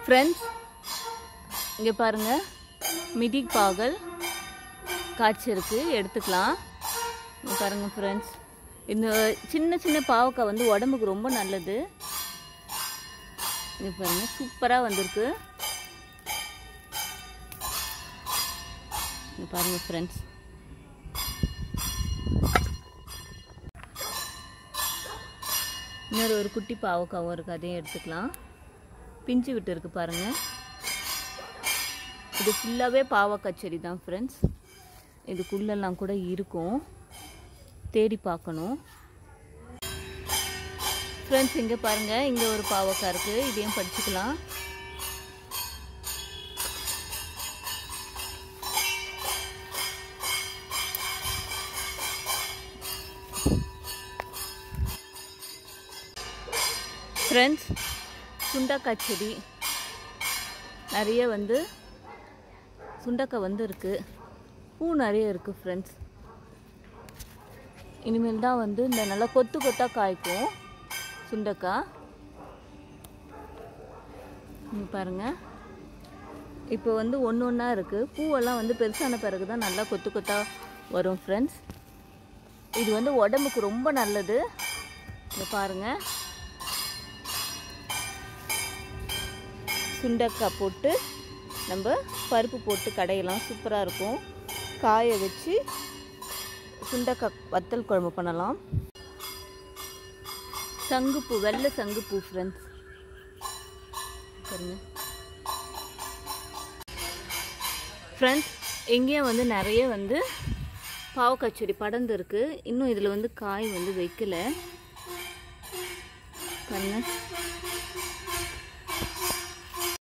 friends இங்கே பாருங்க மிதி பாகல் காய்ச்சிருக்கு எடுத்துக்கலாம் இங்க பாருங்க ஃப்ரெண்ட்ஸ் இந்த சின்ன சின்ன பாவக்காய் வந்து உடம்புக்கு ரொம்ப நல்லது இங்க பாருங்க சூப்பராக வந்திருக்கு இங்க பாருங்க ஃப்ரெண்ட்ஸ் இன்னொரு ஒரு குட்டி பாவக்காவும் இருக்குது அதையும் எடுத்துக்கலாம் பிஞ்சு விட்டு இருக்கு பாருங்க இது ஃபுல்லாகவே பாவக்காய் செடி தான் ஃப்ரெண்ட்ஸ் இதுக்குள்ளெல்லாம் கூட இருக்கும் தேடி பார்க்கணும் ஃப்ரெண்ட்ஸ் இங்கே பாருங்கள் இங்கே ஒரு பாவக்காய் இருக்குது இதையும் படிச்சுக்கலாம் ஃப்ரெண்ட்ஸ் சுண்டக்காய் செடி நிறைய வந்து சுண்டக்காய் வந்து இருக்குது பூ நிறைய இருக்குது ஃப்ரெண்ட்ஸ் இனிமேல் தான் வந்து இந்த நல்லா கொத்து கொத்தாக காய்க்கும் சுண்டக்காய் இங்க பாருங்க இப்போ வந்து ஒன்று ஒன்றா இருக்குது பூவெல்லாம் வந்து பெருசான பிறகு தான் நல்லா கொத்து கொத்தாக வரும் ஃப்ரெண்ட்ஸ் இது வந்து உடம்புக்கு ரொம்ப நல்லது இங்க பாருங்கள் சுண்டக்காய் போட்டு நம்ம பருப்பு போட்டு கடையெல்லாம் சூப்பராக இருக்கும் காய வச்சு சுண்டக்காய் வத்தல் குழம்பு பண்ணலாம் சங்குப்பூ வெள்ளை சங்குப்பூ ஃப்ரெண்ட்ஸ் பாருங்க ஃப்ரெண்ட்ஸ் எங்கேயும் வந்து நிறைய வந்து பாவக்காய் செடி படர்ந்து இருக்கு இன்னும் இதில் வந்து காய் வந்து வைக்கல பாருங்க